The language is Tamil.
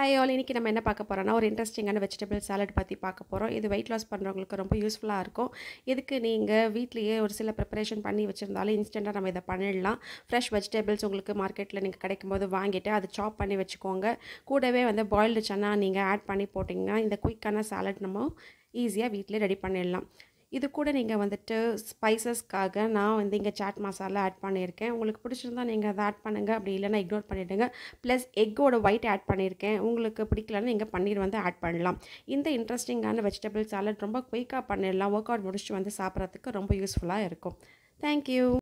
ஹாய் ஆல் இன்றைக்கி நம்ம என்ன பார்க்க போகிறோம்னா ஒரு இன்ட்ரெஸ்டிங்கான வெஜிடபிள் சாலட் பற்றி பார்க்க போகிறோம் இது வெயிட் லாஸ் பண்ணுறவங்களுக்கு ரொம்ப யூஸ்ஃபுல்லாக இருக்கும் இதுக்கு நீங்கள் வீட்லேயே ஒரு சில ப்ரிப்பரேஷன் பண்ணி வச்சுருந்தாலும் இன்ஸ்டண்ட்டாக நம்ம இதை பண்ணிடலாம் ஃப்ரெஷ் வெஜிடபிள்ஸ் உங்களுக்கு மார்க்கெட்டில் நீங்கள் கிடைக்கும்போது வாங்கிட்டு அதை சாப் பண்ணி வச்சுக்கோங்க கூடவே வந்து பாயில்டு சன்னா நீங்கள் ஆட் பண்ணி போட்டிங்கன்னா இந்த குயிக்கான சாலட் நம்ம ஈஸியாக வீட்டிலே ரெடி பண்ணிடலாம் இது கூட நீங்கள் வந்துட்டு ஸ்பைசஸ்க்காக நான் வந்து இங்கே சாட் மசாலா ஆட் பண்ணியிருக்கேன் உங்களுக்கு பிடிச்சிருந்தா நீங்கள் அதை ஆட் பண்ணுங்கள் அப்படி இல்லைன்னா இக்னோர் பண்ணிவிடுங்க ப்ளஸ் எக்கோட ஒயிட் ஆட் பண்ணியிருக்கேன் உங்களுக்கு பிடிக்கலன்னா நீங்கள் பன்னீர் வந்து ஆட் பண்ணலாம் இந்த இன்ட்ரெஸ்டிங்கான வெஜிடபிள் சாலட் ரொம்ப குயிக்காக பண்ணிடலாம் ஒர்க் அவுட் முடிச்சுட்டு வந்து சாப்பிட்றதுக்கு ரொம்ப யூஸ்ஃபுல்லாக இருக்கும் தேங்க்யூ